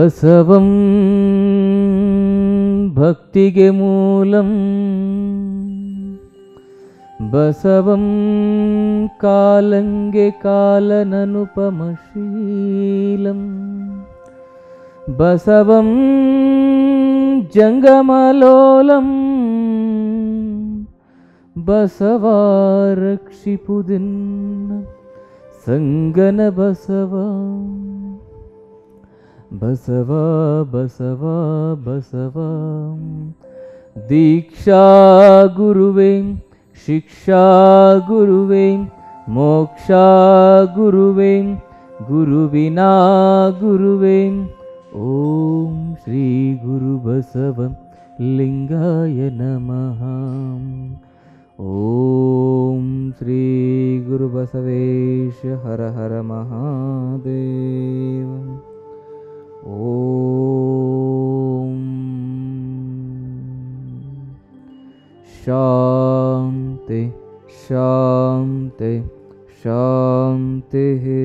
ಬಸವಂ ಭಕ್ತಿಗೆ ಮೂಲಂ ಬಸವಂ ಕಾಲಂಗೆ ಕಾಲನನುಪಮಶೀಲಂ ಬಸವಂ ಜಂಗಮಲೋಲಂ ಬಸವಾರಕ್ಷಿಪುದಿನ್ನ ಸಂಗನ ಬಸವ ಬಸವ ಬಸವ ಬಸವ ದೀಕ್ಷಾ ಗುರುವೇ ಶಿಕ್ಷಾ ಗುರುವೇ ಮೋಕ್ಷ ಗುರುವೇ ಗುರುವಿನಾ ಗುರುವೇ ಓಂ ಶ್ರೀ ಗುರು ಬಸವ ಲಿಂಗಾಯ ನಮಃ ಓಂ ಶ್ರೀ ಗುರು ಬಸವೇಶ ಹರ ಹರ ಮಹಾದೇವ ಓಂ ಶಾಂತಿ ಶಾಂತಿ ಶಾಂತಿ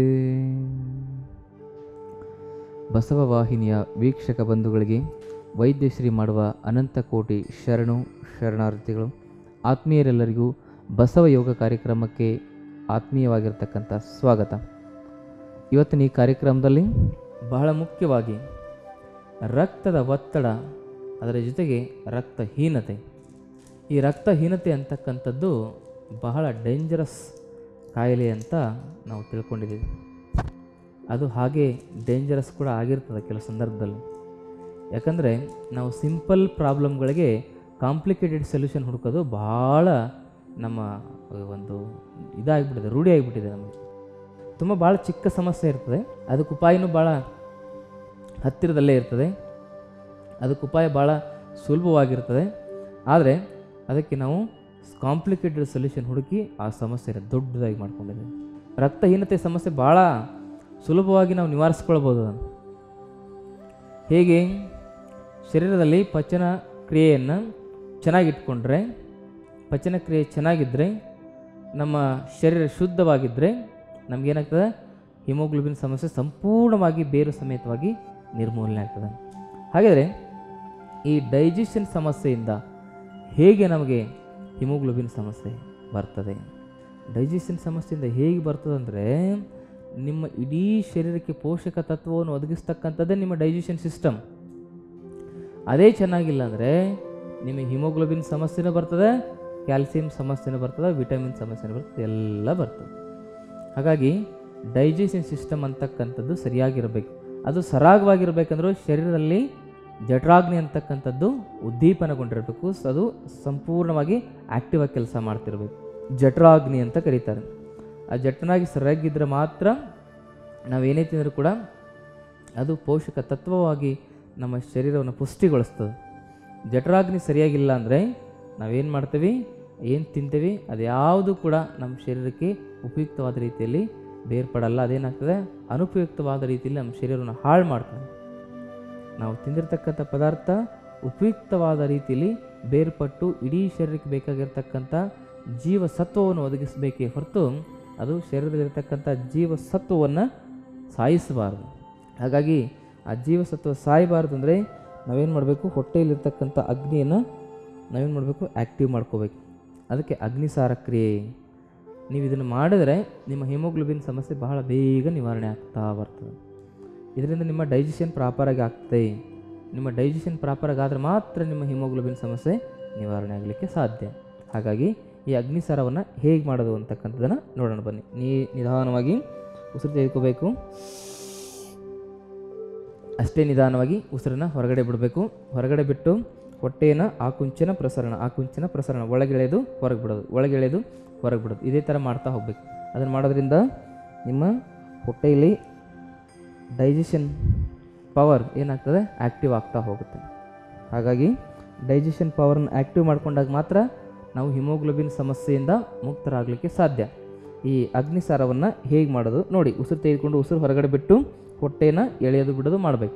ಬಸವ ವಾಹಿನಿಯ ವೀಕ್ಷಕ ಬಂಧುಗಳಿಗೆ ವೈದ್ಯಶ್ರೀ ಮಾಡುವ ಅನಂತ ಕೋಟಿ ಶರಣು ಶರಣಾರ್ಥಿಗಳು ಆತ್ಮೀಯರೆಲ್ಲರಿಗೂ ಬಸವ ಯೋಗ ಕಾರ್ಯಕ್ರಮಕ್ಕೆ ಆತ್ಮೀಯವಾಗಿರ್ತಕ್ಕಂಥ ಸ್ವಾಗತ ಇವತ್ತಿನ ಈ ಕಾರ್ಯಕ್ರಮದಲ್ಲಿ ಬಹಳ ಮುಖ್ಯವಾಗಿ ರಕ್ತದ ಒತ್ತಡ ಅದರ ಜೊತೆಗೆ ರಕ್ತಹೀನತೆ ಈ ರಕ್ತಹೀನತೆ ಅಂತಕ್ಕಂಥದ್ದು ಬಹಳ ಡೇಂಜರಸ್ ಕಾಯಿಲೆ ಅಂತ ನಾವು ತಿಳ್ಕೊಂಡಿದ್ದೀವಿ ಅದು ಹಾಗೆ ಡೇಂಜರಸ್ ಕೂಡ ಆಗಿರ್ತದೆ ಕೆಲವು ಸಂದರ್ಭದಲ್ಲಿ ಯಾಕಂದರೆ ನಾವು ಸಿಂಪಲ್ ಪ್ರಾಬ್ಲಮ್ಗಳಿಗೆ ಕಾಂಪ್ಲಿಕೇಟೆಡ್ ಸೊಲ್ಯೂಷನ್ ಹುಡುಕೋದು ಭಾಳ ನಮ್ಮ ಒಂದು ಇದಾಗಿಬಿಟ್ಟಿದೆ ರೂಢಿ ಆಗಿಬಿಟ್ಟಿದೆ ನಮಗೆ ತುಂಬ ಭಾಳ ಚಿಕ್ಕ ಸಮಸ್ಯೆ ಇರ್ತದೆ ಅದಕ್ಕೆ ಉಪಾಯನೂ ಭಾಳ ಹತ್ತಿರದಲ್ಲೇ ಇರ್ತದೆ ಅದಕ್ಕೆ ಉಪಾಯ ಭಾಳ ಸುಲಭವಾಗಿರ್ತದೆ ಆದರೆ ಅದಕ್ಕೆ ನಾವು ಕಾಂಪ್ಲಿಕೇಟೆಡ್ ಸೊಲ್ಯೂಷನ್ ಹುಡುಕಿ ಆ ಸಮಸ್ಯೆನ ದೊಡ್ಡದಾಗಿ ಮಾಡ್ಕೊಂಡಿದ್ದೀವಿ ರಕ್ತಹೀನತೆ ಸಮಸ್ಯೆ ಭಾಳ ಸುಲಭವಾಗಿ ನಾವು ನಿವಾರಿಸ್ಕೊಳ್ಬೋದು ಅದನ್ನು ಹೇಗೆ ಶರೀರದಲ್ಲಿ ಪಚನ ಕ್ರಿಯೆಯನ್ನು ಚೆನ್ನಾಗಿಟ್ಕೊಂಡ್ರೆ ಪಚನ ಕ್ರಿಯೆ ಚೆನ್ನಾಗಿದ್ದರೆ ನಮ್ಮ ಶರೀರ ಶುದ್ಧವಾಗಿದ್ದರೆ ನಮಗೇನಾಗ್ತದೆ ಹಿಮೋಗ್ಲೋಬಿನ್ ಸಮಸ್ಯೆ ಸಂಪೂರ್ಣವಾಗಿ ಬೇರು ಸಮೇತವಾಗಿ ನಿರ್ಮೂಲನೆ ಆಗ್ತದೆ ಹಾಗಾದರೆ ಈ ಡೈಜೆಷನ್ ಸಮಸ್ಯೆಯಿಂದ ಹೇಗೆ ನಮಗೆ ಹಿಮೋಗ್ಲೋಬಿನ್ ಸಮಸ್ಯೆ ಬರ್ತದೆ ಡೈಜೆಷನ್ ಸಮಸ್ಯೆಯಿಂದ ಹೇಗೆ ಬರ್ತದೆ ಅಂದರೆ ನಿಮ್ಮ ಇಡೀ ಶರೀರಕ್ಕೆ ಪೋಷಕ ತತ್ವವನ್ನು ಒದಗಿಸ್ತಕ್ಕಂಥದ್ದೇ ನಿಮ್ಮ ಡೈಜೆಷನ್ ಸಿಸ್ಟಮ್ ಅದೇ ಚೆನ್ನಾಗಿಲ್ಲ ಅಂದರೆ ನಿಮಗೆ ಹಿಮೋಗ್ಲೋಬಿನ್ ಸಮಸ್ಯೆನೂ ಬರ್ತದೆ ಕ್ಯಾಲ್ಸಿಯಂ ಸಮಸ್ಯೆನೂ ಬರ್ತದೆ ವಿಟಮಿನ್ ಸಮಸ್ಯೆನೂ ಬರ್ತದೆ ಎಲ್ಲ ಬರ್ತದೆ ಹಾಗಾಗಿ ಡೈಜೆಷನ್ ಸಿಸ್ಟಮ್ ಅಂತಕ್ಕಂಥದ್ದು ಸರಿಯಾಗಿರಬೇಕು ಅದು ಸರಾಗವಾಗಿರ್ಬೇಕಂದ್ರೂ ಶರೀರದಲ್ಲಿ ಜಠರಾಗ್ನಿ ಅಂತಕ್ಕಂಥದ್ದು ಉದ್ದೀಪನಗೊಂಡಿರಬೇಕು ಸ- ಅದು ಸಂಪೂರ್ಣವಾಗಿ ಆಕ್ಟಿವ್ ಆಗಿ ಕೆಲಸ ಮಾಡ್ತಿರ್ಬೇಕು ಜಠರಾಗ್ನಿ ಅಂತ ಕರೀತಾರೆ ಆ ಜಠರಾಗಿ ಸರಿಯಾಗಿದ್ದರೆ ಮಾತ್ರ ನಾವೇನೇ ತಿಂದರೂ ಕೂಡ ಅದು ಪೋಷಕ ತತ್ವವಾಗಿ ನಮ್ಮ ಶರೀರವನ್ನು ಪುಷ್ಟಿಗೊಳಿಸ್ತದೆ ಜಠರಾಗ್ನಿ ಸರಿಯಾಗಿಲ್ಲ ಅಂದರೆ ನಾವೇನು ಮಾಡ್ತೀವಿ ಏನು ತಿಂತೀವಿ ಅದ್ಯಾವುದು ಕೂಡ ನಮ್ಮ ಶರೀರಕ್ಕೆ ಉಪಯುಕ್ತವಾದ ರೀತಿಯಲ್ಲಿ ಬೇರ್ಪಡಲ್ಲ ಅದೇನಾಗ್ತದೆ ಅನುಪಯುಕ್ತವಾದ ರೀತಿಯಲ್ಲಿ ನಮ್ಮ ಶರೀರವನ್ನು ಹಾಳು ಮಾಡ್ತದೆ ನಾವು ತಿಂದಿರ್ತಕ್ಕಂಥ ಪದಾರ್ಥ ಉಪಯುಕ್ತವಾದ ರೀತಿಯಲ್ಲಿ ಬೇರ್ಪಟ್ಟು ಇಡೀ ಶರೀರಕ್ಕೆ ಬೇಕಾಗಿರ್ತಕ್ಕಂಥ ಜೀವಸತ್ವವನ್ನು ಒದಗಿಸಬೇಕೇ ಹೊರತು ಅದು ಶರೀರದಲ್ಲಿರ್ತಕ್ಕಂಥ ಜೀವಸತ್ವವನ್ನು ಸಾಯಿಸಬಾರದು ಹಾಗಾಗಿ ಆ ಜೀವಸತ್ವ ಸಾಯಬಾರ್ದು ಅಂದರೆ ನಾವೇನು ಮಾಡಬೇಕು ಹೊಟ್ಟೆಯಲ್ಲಿರ್ತಕ್ಕಂಥ ಅಗ್ನಿಯನ್ನು ನಾವೇನು ಮಾಡಬೇಕು ಆ್ಯಕ್ಟಿವ್ ಮಾಡ್ಕೋಬೇಕು ಅದಕ್ಕೆ ಅಗ್ನಿಸಾರ ಕ್ರಿಯೆ ನೀವು ಇದನ್ನು ಮಾಡಿದರೆ ನಿಮ್ಮ ಹಿಮೋಗ್ಲೋಬಿನ್ ಸಮಸ್ಯೆ ಬಹಳ ಬೇಗ ನಿವಾರಣೆ ಆಗ್ತಾ ಬರ್ತದೆ ಇದರಿಂದ ನಿಮ್ಮ ಡೈಜೆಷನ್ ಪ್ರಾಪರಾಗಿ ಆಗ್ತದೆ ನಿಮ್ಮ ಡೈಜೆಷನ್ ಪ್ರಾಪರಾಗಿ ಆದರೆ ಮಾತ್ರ ನಿಮ್ಮ ಹಿಮೋಗ್ಲೋಬಿನ್ ಸಮಸ್ಯೆ ನಿವಾರಣೆ ಆಗಲಿಕ್ಕೆ ಸಾಧ್ಯ ಹಾಗಾಗಿ ಈ ಅಗ್ನಿಸಾರವನ್ನು ಹೇಗೆ ಮಾಡೋದು ಅಂತಕ್ಕಂಥದ್ದನ್ನು ನೋಡೋಣ ಬನ್ನಿ ನೀ ನಿಧಾನವಾಗಿ ಉಸಿರು ತೆಗೆದುಕೋಬೇಕು ಅಷ್ಟೇ ನಿಧಾನವಾಗಿ ಉಸಿರನ್ನು ಹೊರಗಡೆ ಬಿಡಬೇಕು ಹೊರಗಡೆ ಬಿಟ್ಟು ಹೊಟ್ಟೆಯನ್ನು ಆಕುಂಚನ ಪ್ರಸರಣ ಆಕುಂಚನ ಪ್ರಸರಣ ಒಳಗೆಳೆದು ಹೊರಗೆ ಬಿಡೋದು ಒಳಗೆಳೆದು ಹೊರಗೆ ಬಿಡೋದು ಇದೇ ಥರ ಮಾಡ್ತಾ ಹೋಗ್ಬೇಕು ಅದನ್ನು ಮಾಡೋದ್ರಿಂದ ನಿಮ್ಮ ಹೊಟ್ಟೆಯಲ್ಲಿ ಡೈಜೆಷನ್ ಪವರ್ ಏನಾಗ್ತದೆ ಆ್ಯಕ್ಟಿವ್ ಆಗ್ತಾ ಹೋಗುತ್ತೆ ಹಾಗಾಗಿ ಡೈಜೆಷನ್ ಪವರ್ನ ಆ್ಯಕ್ಟಿವ್ ಮಾಡ್ಕೊಂಡಾಗ ಮಾತ್ರ ನಾವು ಹಿಮೋಗ್ಲೋಬಿನ್ ಸಮಸ್ಯೆಯಿಂದ ಮುಕ್ತರಾಗಲಿಕ್ಕೆ ಸಾಧ್ಯ ಈ ಅಗ್ನಿಸಾರವನ್ನು ಹೇಗೆ ಮಾಡೋದು ನೋಡಿ ಉಸಿರು ತೆಗೆದುಕೊಂಡು ಉಸಿರು ಹೊರಗಡೆ ಬಿಟ್ಟು ಹೊಟ್ಟೆನ ಎಳೆಯೋದು ಬಿಡೋದು ಮಾಡಬೇಕು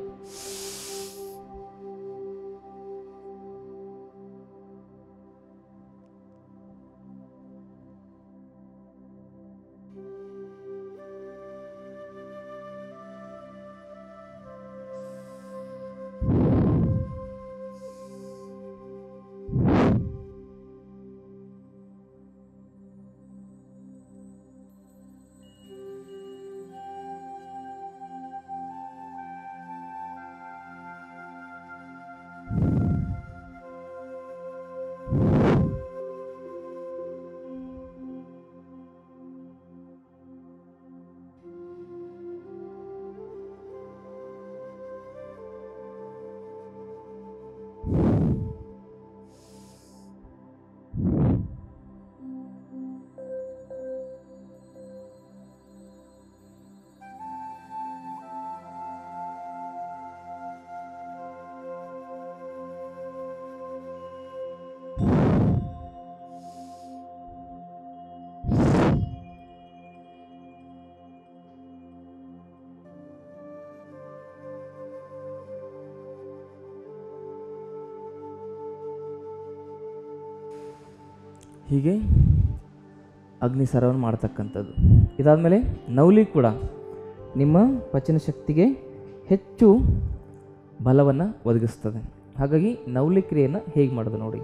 ಹೀಗೆ ಅಗ್ನಿಸರವನ್ನು ಮಾಡ್ತಕ್ಕಂಥದ್ದು ಇದಾದಮೇಲೆ ನವಲಿ ಕೂಡ ನಿಮ್ಮ ಪಚನ ಶಕ್ತಿಗೆ ಹೆಚ್ಚು ಬಲವನ್ನು ಒದಗಿಸ್ತದೆ ಹಾಗಾಗಿ ನವಲಿ ಕ್ರಿಯೆಯನ್ನು ಹೇಗೆ ಮಾಡೋದು ನೋಡಿ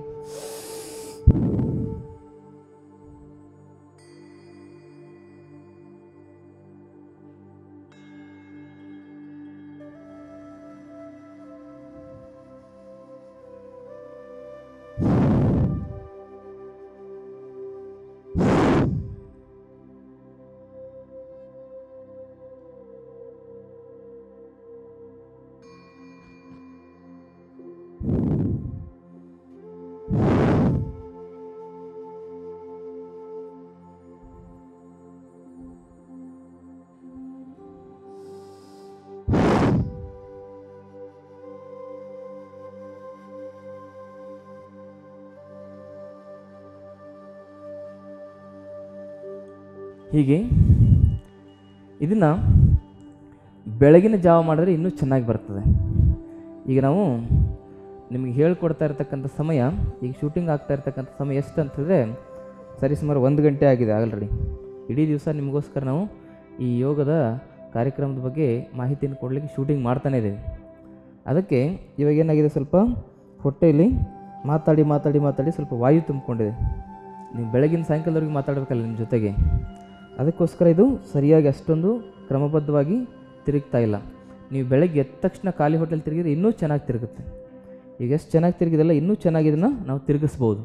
ಹೀಗೆ ಇದನ್ನು ಬೆಳಗಿನ ಜಾವ ಮಾಡಿದ್ರೆ ಇನ್ನೂ ಚೆನ್ನಾಗಿ ಬರ್ತದೆ ಈಗ ನಾವು ನಿಮಗೆ ಹೇಳ್ಕೊಡ್ತಾ ಇರ್ತಕ್ಕಂಥ ಸಮಯ ಈಗ ಶೂಟಿಂಗ್ ಆಗ್ತಾ ಇರ್ತಕ್ಕಂಥ ಸಮಯ ಎಷ್ಟು ಅಂತಂದರೆ ಸರಿ ಸುಮಾರು ಒಂದು ಗಂಟೆ ಆಗಿದೆ ಆಲ್ರೆಡಿ ಇಡೀ ದಿವಸ ನಿಮಗೋಸ್ಕರ ನಾವು ಈ ಯೋಗದ ಕಾರ್ಯಕ್ರಮದ ಬಗ್ಗೆ ಮಾಹಿತಿಯನ್ನು ಕೊಡಲಿಕ್ಕೆ ಶೂಟಿಂಗ್ ಮಾಡ್ತಾನೇ ಇದ್ದೀವಿ ಅದಕ್ಕೆ ಇವಾಗ ಏನಾಗಿದೆ ಸ್ವಲ್ಪ ಹೊಟ್ಟೆಯಲ್ಲಿ ಮಾತಾಡಿ ಮಾತಾಡಿ ಮಾತಾಡಿ ಸ್ವಲ್ಪ ವಾಯು ತುಂಬಿಕೊಂಡಿದೆ ನೀವು ಬೆಳಗಿನ ಸಾಯಂಕಾಲದವರೆಗೆ ಮಾತಾಡಬೇಕಲ್ಲ ನಿಮ್ಮ ಜೊತೆಗೆ ಅದಕ್ಕೋಸ್ಕರ ಇದು ಸರಿಯಾಗಿ ಅಷ್ಟೊಂದು ಕ್ರಮಬದ್ಧವಾಗಿ ತಿರುಗ್ತಾ ಇಲ್ಲ ನೀವು ಬೆಳಗ್ಗೆ ಎದ್ದ ತಕ್ಷಣ ಖಾಲಿ ಹೋಟೆಲ್ ತಿರುಗಿದ್ರೆ ಇನ್ನೂ ಚೆನ್ನಾಗಿ ತಿರುಗುತ್ತೆ ಈಗ ಎಷ್ಟು ಚೆನ್ನಾಗಿ ತಿರುಗಿದೆಲ್ಲ ಇನ್ನೂ ಚೆನ್ನಾಗಿ ಇದನ್ನು ನಾವು ತಿರುಗಿಸ್ಬೋದು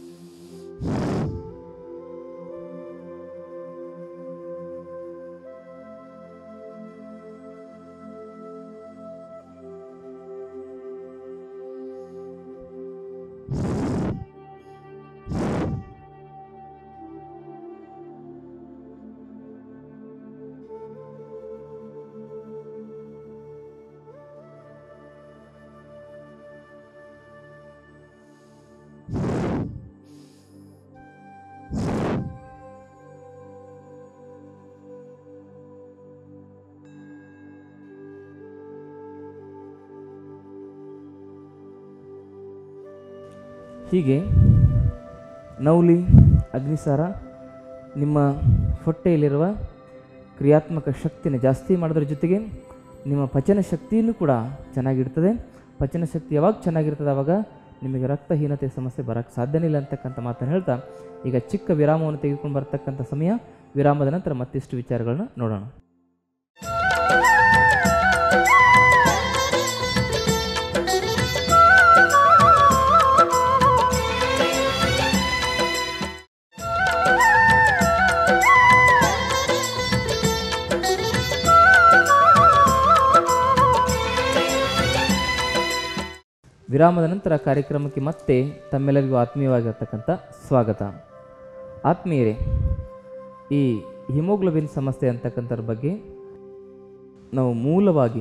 ಹೀಗೆ ನವಲಿ ಅಗ್ನಿಸಾರ ನಿಮ್ಮ ಹೊಟ್ಟೆಯಲ್ಲಿರುವ ಕ್ರಿಯಾತ್ಮಕ ಶಕ್ತಿನ ಜಾಸ್ತಿ ಮಾಡೋದ್ರ ಜೊತೆಗೆ ನಿಮ್ಮ ಪಚನ ಶಕ್ತಿಯೂ ಕೂಡ ಚೆನ್ನಾಗಿರ್ತದೆ ಪಚನ ಶಕ್ತಿ ಯಾವಾಗ ಚೆನ್ನಾಗಿರ್ತದೆ ಆವಾಗ ನಿಮಗೆ ರಕ್ತಹೀನತೆ ಸಮಸ್ಯೆ ಬರೋಕ್ಕೆ ಸಾಧ್ಯನೇ ಇಲ್ಲ ಅಂತಕ್ಕಂಥ ಮಾತನ್ನು ಹೇಳ್ತಾ ಈಗ ಚಿಕ್ಕ ವಿರಾಮವನ್ನು ತೆಗೆದುಕೊಂಡು ಬರ್ತಕ್ಕಂಥ ಸಮಯ ವಿರಾಮದ ನಂತರ ಮತ್ತಿಷ್ಟು ವಿಚಾರಗಳನ್ನ ನೋಡೋಣ ವಿರಾಮದ ನಂತರ ಕಾರ್ಯಕ್ರಮಕ್ಕೆ ಮತ್ತೆ ತಮ್ಮೆಲ್ಲರಿಗೂ ಆತ್ಮೀಯವಾಗಿರ್ತಕ್ಕಂಥ ಸ್ವಾಗತ ಆತ್ಮೀಯರೇ ಈ ಹಿಮೋಗ್ಲೋಬಿನ್ ಸಮಸ್ಯೆ ಅಂತಕ್ಕಂಥದ್ರ ಬಗ್ಗೆ ನಾವು ಮೂಲವಾಗಿ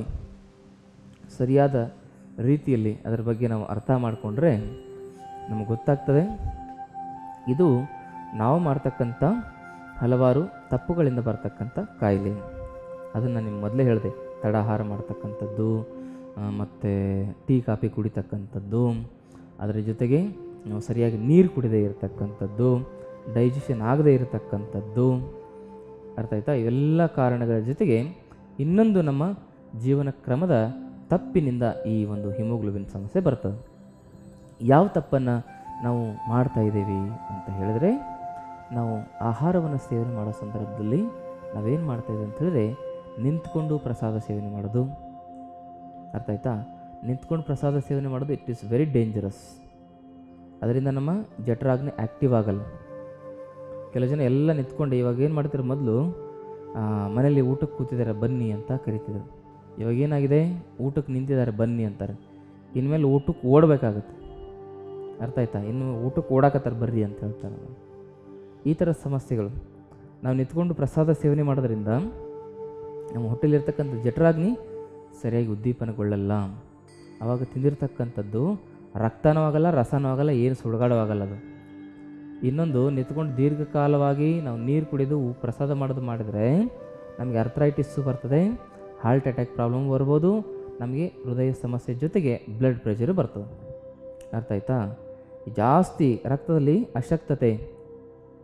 ಸರಿಯಾದ ರೀತಿಯಲ್ಲಿ ಅದರ ಬಗ್ಗೆ ನಾವು ಅರ್ಥ ಮಾಡಿಕೊಂಡ್ರೆ ನಮಗೆ ಗೊತ್ತಾಗ್ತದೆ ಇದು ನಾವು ಮಾಡ್ತಕ್ಕಂಥ ಹಲವಾರು ತಪ್ಪುಗಳಿಂದ ಬರ್ತಕ್ಕಂಥ ಕಾಯಿಲೆ ಅದನ್ನು ನಿಮ್ಗೆ ಮೊದಲೇ ಹೇಳಿದೆ ತಡಾಹಾರ ಮಾಡ್ತಕ್ಕಂಥದ್ದು ಮತ್ತು ಟೀ ಕಾಫಿ ಕುಡಿತಕ್ಕಂಥದ್ದು ಅದರ ಜೊತೆಗೆ ನಾವು ಸರಿಯಾಗಿ ನೀರು ಕುಡಿದೇ ಇರತಕ್ಕಂಥದ್ದು ಡೈಜೆಷನ್ ಆಗದೇ ಇರತಕ್ಕಂಥದ್ದು ಅರ್ಥ ಆಯ್ತಾ ಇವೆಲ್ಲ ಕಾರಣಗಳ ಜೊತೆಗೆ ಇನ್ನೊಂದು ನಮ್ಮ ಜೀವನ ಕ್ರಮದ ತಪ್ಪಿನಿಂದ ಈ ಒಂದು ಹಿಮೋಗ್ಲೋಬಿನ್ ಸಮಸ್ಯೆ ಬರ್ತದೆ ಯಾವ ತಪ್ಪನ್ನು ನಾವು ಮಾಡ್ತಾ ಇದ್ದೀವಿ ಅಂತ ಹೇಳಿದ್ರೆ ನಾವು ಆಹಾರವನ್ನು ಸೇವನೆ ಮಾಡೋ ಸಂದರ್ಭದಲ್ಲಿ ನಾವೇನು ಮಾಡ್ತಾ ಇದ್ದೀವಿ ಅಂತ ಹೇಳಿದ್ರೆ ನಿಂತ್ಕೊಂಡು ಪ್ರಸಾದ ಸೇವನೆ ಮಾಡೋದು ಅರ್ಥ ಆಯ್ತಾ ನಿಂತ್ಕೊಂಡು ಪ್ರಸಾದ ಸೇವನೆ ಮಾಡೋದು ಇಟ್ ಈಸ್ ವೆರಿ ಡೇಂಜರಸ್ ಅದರಿಂದ ನಮ್ಮ ಜಠರಾಗ್ನಿ ಆ್ಯಕ್ಟಿವ್ ಆಗಲ್ಲ ಕೆಲವು ಜನ ಎಲ್ಲ ನಿಂತ್ಕೊಂಡು ಇವಾಗ ಏನು ಮಾಡ್ತಾರೆ ಮೊದಲು ಮನೇಲಿ ಊಟಕ್ಕೆ ಕೂತಿದ್ದಾರೆ ಬನ್ನಿ ಅಂತ ಕರಿತಿದ್ರು ಇವಾಗ ಏನಾಗಿದೆ ಊಟಕ್ಕೆ ನಿಂತಿದ್ದಾರೆ ಬನ್ನಿ ಅಂತಾರೆ ಇನ್ಮೇಲೆ ಊಟಕ್ಕೆ ಓಡಬೇಕಾಗತ್ತೆ ಅರ್ಥ ಆಯ್ತಾ ಇನ್ನು ಊಟಕ್ಕೆ ಓಡಾಕತ್ತಾರೆ ಬರ್ರಿ ಅಂತ ಹೇಳ್ತಾರೆ ಈ ಥರ ಸಮಸ್ಯೆಗಳು ನಾವು ನಿಂತ್ಕೊಂಡು ಪ್ರಸಾದ ಸೇವನೆ ಮಾಡೋದ್ರಿಂದ ನಮ್ಮ ಹೊಟ್ಟೆಲಿರ್ತಕ್ಕಂಥ ಜಠರಾಗ್ನಿ ಸರಿಯಾಗಿ ಉದ್ದೀಪನಗೊಳ್ಳಲ್ಲ ಆವಾಗ ತಿಂದಿರ್ತಕ್ಕಂಥದ್ದು ರಕ್ತನೂ ಆಗಲ್ಲ ರಸನೂ ಆಗಲ್ಲ ಏನು ಸುಡುಗಾಡೂ ಆಗಲ್ಲ ಅದು ಇನ್ನೊಂದು ನಿಂತ್ಕೊಂಡು ದೀರ್ಘಕಾಲವಾಗಿ ನಾವು ನೀರು ಕುಡಿದು ಉ- ಪ್ರಸಾದ ಮಾಡೋದು ಮಾಡಿದರೆ ನಮಗೆ ಅರ್ಥರೈಟಿಸ್ಸು ಬರ್ತದೆ ಹಾರ್ಟ್ ಅಟ್ಯಾಕ್ ಪ್ರಾಬ್ಲಮ್ ಬರ್ಬೋದು ನಮಗೆ ಹೃದಯ ಸಮಸ್ಯೆ ಜೊತೆಗೆ ಬ್ಲಡ್ ಪ್ರೆಷರು ಬರ್ತದೆ ಅರ್ಥ ಆಯ್ತಾ ಜಾಸ್ತಿ ರಕ್ತದಲ್ಲಿ ಅಶಕ್ತತೆ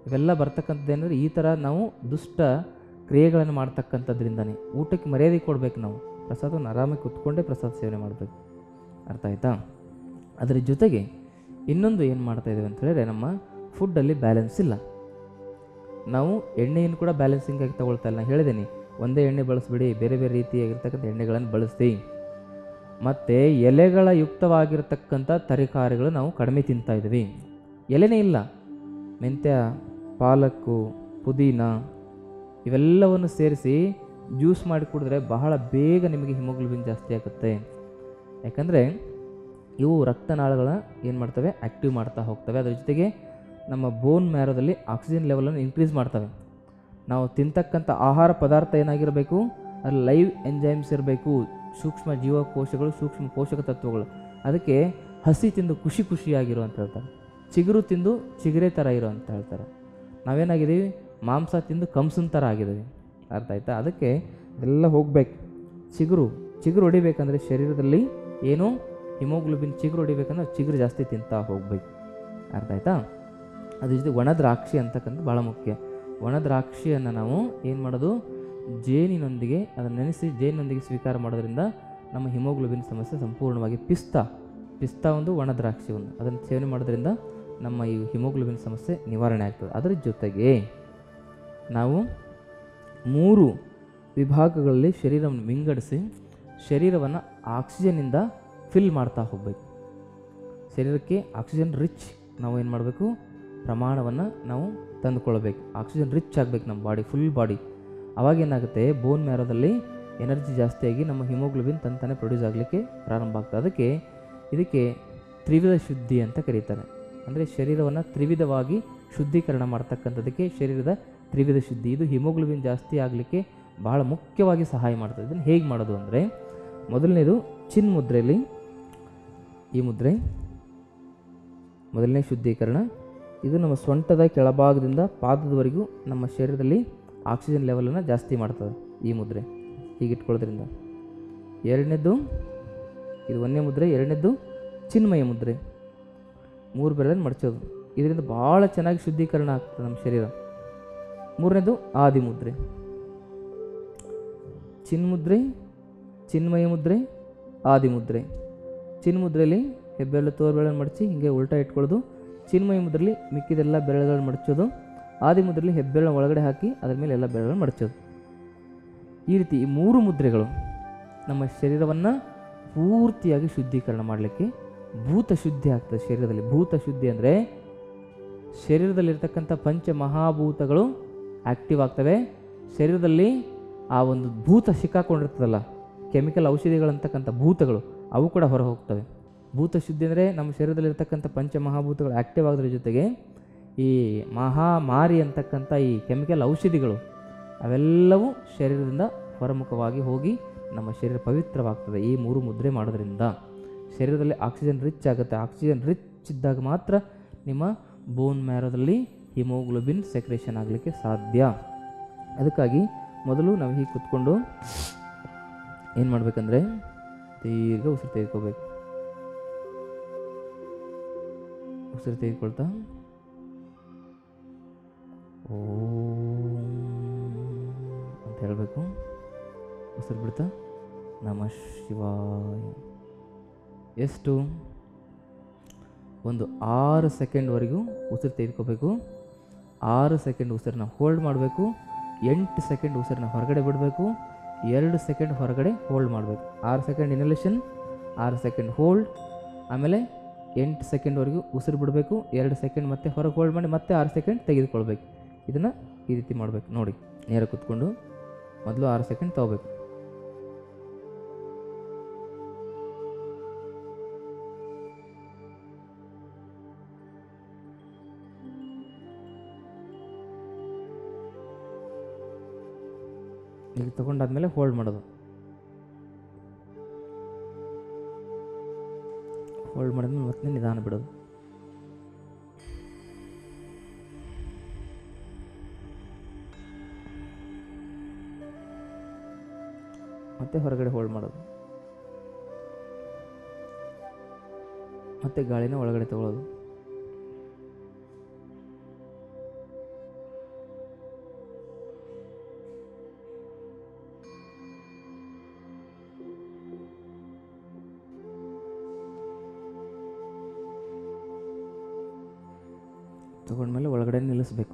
ಇವೆಲ್ಲ ಬರ್ತಕ್ಕಂಥದ್ದು ಏನಂದರೆ ಈ ಥರ ನಾವು ದುಷ್ಟ ಕ್ರಿಯೆಗಳನ್ನು ಮಾಡ್ತಕ್ಕಂಥದ್ರಿಂದನೇ ಊಟಕ್ಕೆ ಮರ್ಯಾದೆ ಕೊಡಬೇಕು ನಾವು ಪ್ರಸಾದವನ್ನು ಆರಾಮಾಗಿ ಕುತ್ಕೊಂಡೇ ಪ್ರಸಾದ ಸೇವನೆ ಮಾಡಬೇಕು ಅರ್ಥ ಆಯ್ತಾ ಅದರ ಜೊತೆಗೆ ಇನ್ನೊಂದು ಏನು ಮಾಡ್ತಾ ಇದ್ದೀವಿ ಅಂತ ಹೇಳಿದ್ರೆ ನಮ್ಮ ಫುಡ್ಡಲ್ಲಿ ಬ್ಯಾಲೆನ್ಸ್ ಇಲ್ಲ ನಾವು ಎಣ್ಣೆಯನ್ನು ಕೂಡ ಬ್ಯಾಲೆನ್ಸಿಂಗ್ ಆಗಿ ತಗೊಳ್ತಾ ಇಲ್ಲ ನಾನು ಹೇಳಿದ್ದೀನಿ ಒಂದೇ ಎಣ್ಣೆ ಬಳಸಬೇಡಿ ಬೇರೆ ಬೇರೆ ರೀತಿಯಾಗಿರ್ತಕ್ಕಂಥ ಎಣ್ಣೆಗಳನ್ನು ಬಳಸ್ತಿ ಮತ್ತು ಎಲೆಗಳ ಯುಕ್ತವಾಗಿರ್ತಕ್ಕಂಥ ತರಕಾರಿಗಳು ನಾವು ಕಡಿಮೆ ತಿಂತಾ ಇದ್ದೀವಿ ಎಲೆನೇ ಇಲ್ಲ ಮೆಂತ್ಯ ಪಾಲಕ್ಕು ಪುದೀನ ಇವೆಲ್ಲವನ್ನು ಸೇರಿಸಿ ಜ್ಯೂಸ್ ಮಾಡಿ ಕುಡಿದ್ರೆ ಬಹಳ ಬೇಗ ನಿಮಗೆ ಹಿಮೋಗ್ಲೋಬಿನ್ ಜಾಸ್ತಿ ಆಗುತ್ತೆ ಯಾಕಂದರೆ ಇವು ರಕ್ತನಾಳಗಳ ಏನು ಮಾಡ್ತವೆ ಆ್ಯಕ್ಟಿವ್ ಮಾಡ್ತಾ ಹೋಗ್ತವೆ ಅದ್ರ ಜೊತೆಗೆ ನಮ್ಮ ಬೋನ್ ಮ್ಯಾರೋದಲ್ಲಿ ಆಕ್ಸಿಜನ್ ಲೆವೆಲನ್ನು ಇನ್ಕ್ರೀಸ್ ಮಾಡ್ತವೆ ನಾವು ತಿಂತಕ್ಕಂಥ ಆಹಾರ ಪದಾರ್ಥ ಏನಾಗಿರಬೇಕು ಅಲ್ಲಿ ಲೈವ್ ಎಂಜೈಮ್ಸ್ ಇರಬೇಕು ಸೂಕ್ಷ್ಮ ಜೀವಕೋಶಗಳು ಸೂಕ್ಷ್ಮ ಪೋಷಕ ತತ್ವಗಳು ಅದಕ್ಕೆ ಹಸಿ ತಿಂದು ಖುಷಿ ಖುಷಿಯಾಗಿರು ಅಂತ ಹೇಳ್ತಾರೆ ಚಿಗುರು ತಿಂದು ಚಿಗುರೆ ಥರ ಇರು ಅಂತ ಹೇಳ್ತಾರೆ ನಾವೇನಾಗಿದ್ದೀವಿ ಮಾಂಸ ತಿಂದು ಕಂಸನ್ ಥರ ಆಗಿದ್ದೀವಿ ಅರ್ಥ ಆಯ್ತಾ ಅದಕ್ಕೆ ಎಲ್ಲ ಹೋಗ್ಬೇಕು ಚಿಗುರು ಚಿಗುರು ಹೊಡಿಬೇಕಂದ್ರೆ ಶರೀರದಲ್ಲಿ ಏನು ಹಿಮೋಗ್ಲೋಬಿನ್ ಚಿಗುರು ಹೊಡಿಬೇಕಂದ್ರೆ ಚಿಗುರು ಜಾಸ್ತಿ ತಿಂತಾ ಹೋಗ್ಬೇಕು ಅರ್ಥ ಆಯ್ತಾ ಅದ್ರ ಜೊತೆ ಒಣ ದ್ರಾಕ್ಷಿ ಅಂತಕ್ಕಂಥ ಭಾಳ ಮುಖ್ಯ ಒಣ ದ್ರಾಕ್ಷಿಯನ್ನು ನಾವು ಏನು ಮಾಡೋದು ಜೇನಿನೊಂದಿಗೆ ಅದನ್ನು ನೆನೆಸಿ ಜೇನಿನೊಂದಿಗೆ ಸ್ವೀಕಾರ ಮಾಡೋದ್ರಿಂದ ನಮ್ಮ ಹಿಮೋಗ್ಲೋಬಿನ್ ಸಮಸ್ಯೆ ಸಂಪೂರ್ಣವಾಗಿ ಪಿಸ್ತಾ ಪಿಸ್ತಾ ಒಂದು ಒಣ ದ್ರಾಕ್ಷಿ ಒಂದು ಅದನ್ನು ಸೇವನೆ ಮಾಡೋದ್ರಿಂದ ನಮ್ಮ ಈ ಹಿಮೋಗ್ಲೋಬಿನ್ ಸಮಸ್ಯೆ ನಿವಾರಣೆ ಆಗ್ತದೆ ಅದರ ಜೊತೆಗೆ ನಾವು ಮೂರು ವಿಭಾಗಗಳಲ್ಲಿ ಶರೀರವನ್ನು ವಿಂಗಡಿಸಿ ಶರೀರವನ್ನು ಆಕ್ಸಿಜನ್ನಿಂದ ಫಿಲ್ ಮಾಡ್ತಾ ಹೋಗಬೇಕು ಶರೀರಕ್ಕೆ ಆಕ್ಸಿಜನ್ ರಿಚ್ ನಾವು ಏನು ಮಾಡಬೇಕು ಪ್ರಮಾಣವನ್ನು ನಾವು ತಂದುಕೊಳ್ಬೇಕು ಆಕ್ಸಿಜನ್ ರಿಚ್ ಆಗಬೇಕು ನಮ್ಮ ಬಾಡಿ ಫುಲ್ ಬಾಡಿ ಅವಾಗ ಏನಾಗುತ್ತೆ ಬೋನ್ ಮ್ಯಾರೋದಲ್ಲಿ ಎನರ್ಜಿ ಜಾಸ್ತಿಯಾಗಿ ನಮ್ಮ ಹಿಮೋಗ್ಲೋಬಿನ್ ತಂತಾನೆ ಪ್ರೊಡ್ಯೂಸ್ ಆಗಲಿಕ್ಕೆ ಪ್ರಾರಂಭ ಆಗ್ತದೆ ಅದಕ್ಕೆ ಇದಕ್ಕೆ ತ್ರಿವಿಧ ಶುದ್ಧಿ ಅಂತ ಕರೀತಾರೆ ಅಂದರೆ ಶರೀರವನ್ನು ತ್ರಿವಿಧವಾಗಿ ಶುದ್ಧೀಕರಣ ಮಾಡ್ತಕ್ಕಂಥದ್ದಕ್ಕೆ ಶರೀರದ ತ್ರಿವಿಧ ಶುದ್ಧಿ ಇದು ಹಿಮೋಗ್ಲೋಬಿನ್ ಜಾಸ್ತಿ ಆಗಲಿಕ್ಕೆ ಬಹಳ ಮುಖ್ಯವಾಗಿ ಸಹಾಯ ಮಾಡ್ತದೆ ಇದನ್ನು ಹೇಗೆ ಮಾಡೋದು ಅಂದರೆ ಮೊದಲನೇದು ಚಿನ್ ಮುದ್ರೆಯಲ್ಲಿ ಈ ಮುದ್ರೆ ಮೊದಲನೇ ಶುದ್ಧೀಕರಣ ಇದು ನಮ್ಮ ಸೊಂಟದ ಕೆಳಭಾಗದಿಂದ ಪಾದದವರೆಗೂ ನಮ್ಮ ಶರೀರದಲ್ಲಿ ಆಕ್ಸಿಜನ್ ಲೆವೆಲನ್ನು ಜಾಸ್ತಿ ಮಾಡ್ತದೆ ಈ ಮುದ್ರೆ ಹೀಗೆ ಇಟ್ಕೊಳ್ಳೋದ್ರಿಂದ ಎರಡನೇದು ಇದು ಒಂದನೇ ಮುದ್ರೆ ಎರಡನೇದು ಚಿನ್ಮಯ ಮುದ್ರೆ ಮೂರು ಬೆರಳನ್ನು ಮಡಚೋದು ಇದರಿಂದ ಭಾಳ ಚೆನ್ನಾಗಿ ಶುದ್ಧೀಕರಣ ಆಗ್ತದೆ ನಮ್ಮ ಶರೀರ ಮೂರನೇದು ಆದಿ ಮುದ್ರೆ ಚಿನ್ಮುದ್ರೆ ಚಿನ್ಮಯ ಮುದ್ರೆ ಆದಿ ಮುದ್ರೆ ಚಿನ್ಮುದ್ರೆಯಲ್ಲಿ ಹೆಬ್ಬೆರಳು ತೋರು ಬೆರಳನ್ನು ಮಡಚಿ ಹಿಂಗೆ ಉಲ್ಟಾ ಇಟ್ಕೊಳ್ಳೋದು ಚಿನ್ಮಯ ಮುದ್ರೆಯಲ್ಲಿ ಮಿಕ್ಕಿದೆಲ್ಲ ಬೆರಳುಗಳನ್ನು ಮಡಚೋದು ಆದಿ ಮುದ್ರೆಯಲ್ಲಿ ಹೆಬ್ಬೆರಳ ಒಳಗಡೆ ಹಾಕಿ ಅದ್ರ ಮೇಲೆ ಎಲ್ಲ ಬೆರಳುಗಳನ್ನು ಮಡಚೋದು ಈ ರೀತಿ ಈ ಮೂರು ಮುದ್ರೆಗಳು ನಮ್ಮ ಶರೀರವನ್ನು ಪೂರ್ತಿಯಾಗಿ ಶುದ್ಧೀಕರಣ ಮಾಡಲಿಕ್ಕೆ ಭೂತ ಶುದ್ಧಿ ಆಗ್ತದೆ ಶರೀರದಲ್ಲಿ ಭೂತ ಶುದ್ಧಿ ಅಂದರೆ ಶರೀರದಲ್ಲಿರ್ತಕ್ಕಂಥ ಪಂಚ ಮಹಾಭೂತಗಳು ಆ್ಯಕ್ಟಿವ್ ಆಗ್ತವೆ ಶರೀರದಲ್ಲಿ ಆ ಒಂದು ಭೂತ ಸಿಕ್ಕಾಕೊಂಡಿರ್ತದಲ್ಲ ಕೆಮಿಕಲ್ ಔಷಧಿಗಳಂತಕ್ಕಂಥ ಭೂತಗಳು ಅವು ಕೂಡ ಹೊರ ಹೋಗ್ತವೆ ಭೂತ ಶುದ್ಧಿ ಅಂದರೆ ನಮ್ಮ ಶರೀರದಲ್ಲಿರ್ತಕ್ಕಂಥ ಪಂಚ ಮಹಾಭೂತಗಳು ಆ್ಯಕ್ಟಿವ್ ಆಗೋದ್ರ ಜೊತೆಗೆ ಈ ಮಹಾಮಾರಿ ಅಂತಕ್ಕಂಥ ಈ ಕೆಮಿಕಲ್ ಔಷಧಿಗಳು ಅವೆಲ್ಲವೂ ಶರೀರದಿಂದ ಹೊರಮುಖವಾಗಿ ಹೋಗಿ ನಮ್ಮ ಶರೀರ ಪವಿತ್ರವಾಗ್ತದೆ ಈ ಮೂರು ಮುದ್ರೆ ಮಾಡೋದ್ರಿಂದ ಶರೀರದಲ್ಲಿ ಆಕ್ಸಿಜನ್ ರಿಚ್ ಆಗುತ್ತೆ ಆಕ್ಸಿಜನ್ ರಿಚ್ ಇದ್ದಾಗ ಮಾತ್ರ ನಿಮ್ಮ ಬೋನ್ ಮ್ಯಾರೋದಲ್ಲಿ ಹಿಮೋಗ್ಲೋಬಿನ್ ಸೆಕ್ರೇಷನ್ ಆಗಲಿಕ್ಕೆ ಸಾಧ್ಯ ಅದಕ್ಕಾಗಿ ಮೊದಲು ನಾವು ಹೀಗೆ ಕುತ್ಕೊಂಡು ಏನು ಮಾಡಬೇಕಂದ್ರೆ ದೀರ್ಘ ಉಸಿರು ತೆಗೆದುಕೋಬೇಕು ಉಸಿರು ತೆಗೆದುಕೊಳ್ತಾ ಓಂ ಅಂತ ಹೇಳಬೇಕು ಉಸಿರು ಬಿಡ್ತಾ ನಮ ಶಿವಾಯ ಎಷ್ಟು ಒಂದು ಆರು ಸೆಕೆಂಡ್ವರೆಗೂ ಉಸಿರು ತೆಗೆದುಕೋಬೇಕು ಆರು ಸೆಕೆಂಡ್ ಉಸಿರನ್ನ ಹೋಲ್ಡ್ ಮಾಡಬೇಕು ಎಂಟು ಸೆಕೆಂಡ್ ಉಸಿರನ್ನ ಹೊರಗಡೆ ಬಿಡಬೇಕು ಎರಡು ಸೆಕೆಂಡ್ ಹೊರಗಡೆ ಹೋಲ್ಡ್ ಮಾಡಬೇಕು ಆರು ಸೆಕೆಂಡ್ ಇನಲೇಷನ್ ಆರು ಸೆಕೆಂಡ್ ಹೋಲ್ಡ್ ಆಮೇಲೆ ಎಂಟು ಸೆಕೆಂಡ್ವರೆಗೂ ಉಸಿರು ಬಿಡಬೇಕು ಎರಡು ಸೆಕೆಂಡ್ ಮತ್ತೆ ಹೊರಗೆ ಹೋಲ್ಡ್ ಮಾಡಿ ಮತ್ತೆ ಆರು ಸೆಕೆಂಡ್ ತೆಗೆದುಕೊಳ್ಬೇಕು ಇದನ್ನು ಈ ರೀತಿ ಮಾಡಬೇಕು ನೋಡಿ ನೇರ ಕೂತ್ಕೊಂಡು ಮೊದಲು ಆರು ಸೆಕೆಂಡ್ ತಗೋಬೇಕು ಈಗ ತಗೊಂಡಾದ್ಮೇಲೆ ಹೋಲ್ಡ್ ಮಾಡೋದು ಹೋಲ್ಡ್ ಮಾಡಿದ್ಮೇಲೆ ಮತ್ತೆ ನಿಧಾನ ಬಿಡೋದು ಮತ್ತೆ ಹೊರಗಡೆ ಹೋಲ್ಡ್ ಮಾಡೋದು ಮತ್ತೆ ಗಾಳಿನ ಒಳಗಡೆ ತಗೊಳ್ಳೋದು ತಗೊಂಡ್ಮೇಲೆ ಒಳಗಡೆ ನಿಲ್ಲಿಸ್ಬೇಕು